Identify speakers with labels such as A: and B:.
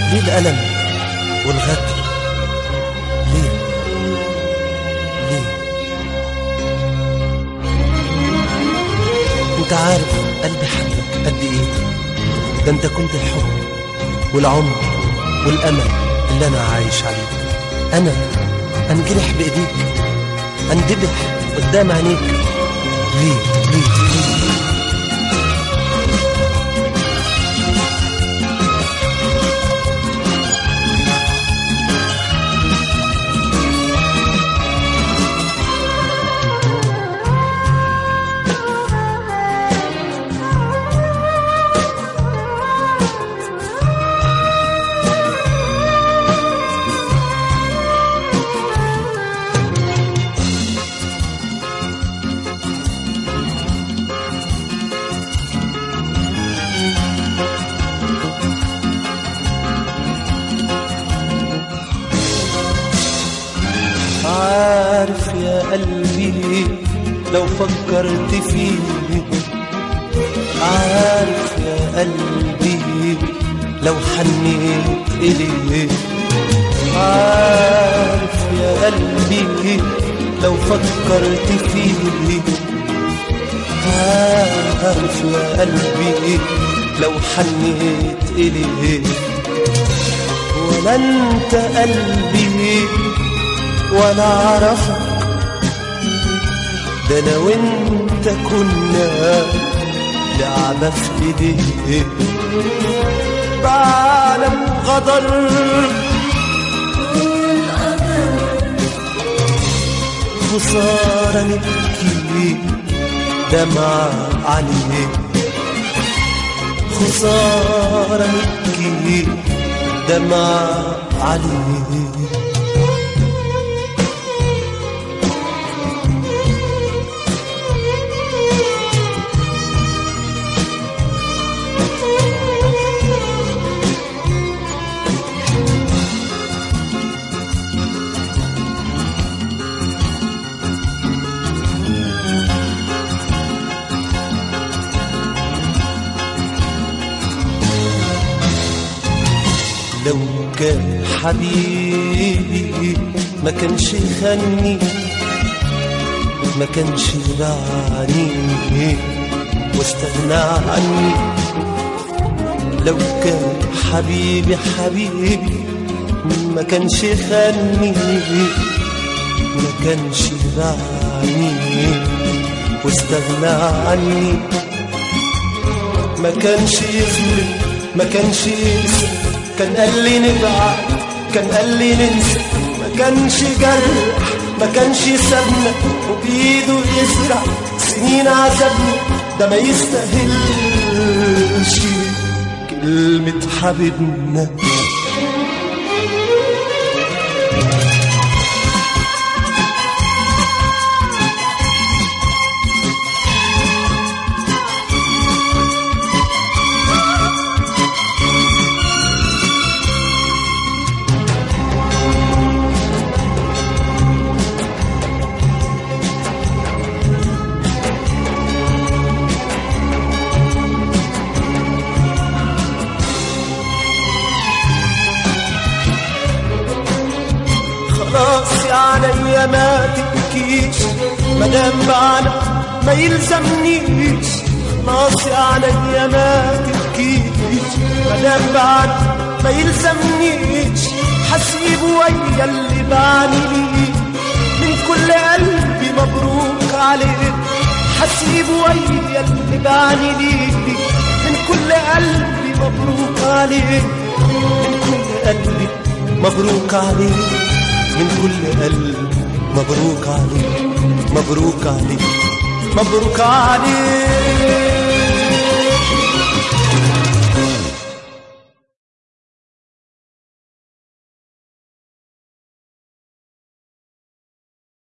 A: ليه الألم والغدر ليه ليه انت عارف قلبي حبك قد ايه ده انت كنت الحب والعمر والامل اللي انا عايش عليه انا انجرح بايديك اندبح قدام عينيك ليه ليه ليه عارف يا قلبي لو فكرت فيه عارف يا قلبي لو حنيت إليه عارف يا قلبي لو فكرت فيه عارف يا قلبي لو حنيت إليه ولا انت قلبي ولا اعرفك ده انا وانت كنا لعبة في ايديك بعالم غدر خسارة نبكي دمع عليك خسارة نبكي دمع عليك لو كان حبيبي ما كانش يخني ما كانش يبعني واستغنى عني لو كان حبيبي حبيبي ما كانش يخني ما كانش يبعني واستغنى عني ما كانش يظلم ما كانش يقسم كان قال لي نبعد كان قال لي ننسى ما كانش جرح ما كانش سابنا وبإيده يزرع سنين عذابنا ده ما يستاهلش كلمة حبيبنا خلاص يا عليا ما تبكيش مدام بعنا ما يلزمنيش خلاص يا عليا ما تبكيش مدام بعنا ما يلزمنيش حسيب ويا اللي بعني ليه من كل قلبي مبروك عليك حسيب ويا اللي بعني ليه من كل قلبي مبروك عليك من كل قلبي مبروك عليك من كل قلب مبروك عليك مبروك عليك مبروك عليك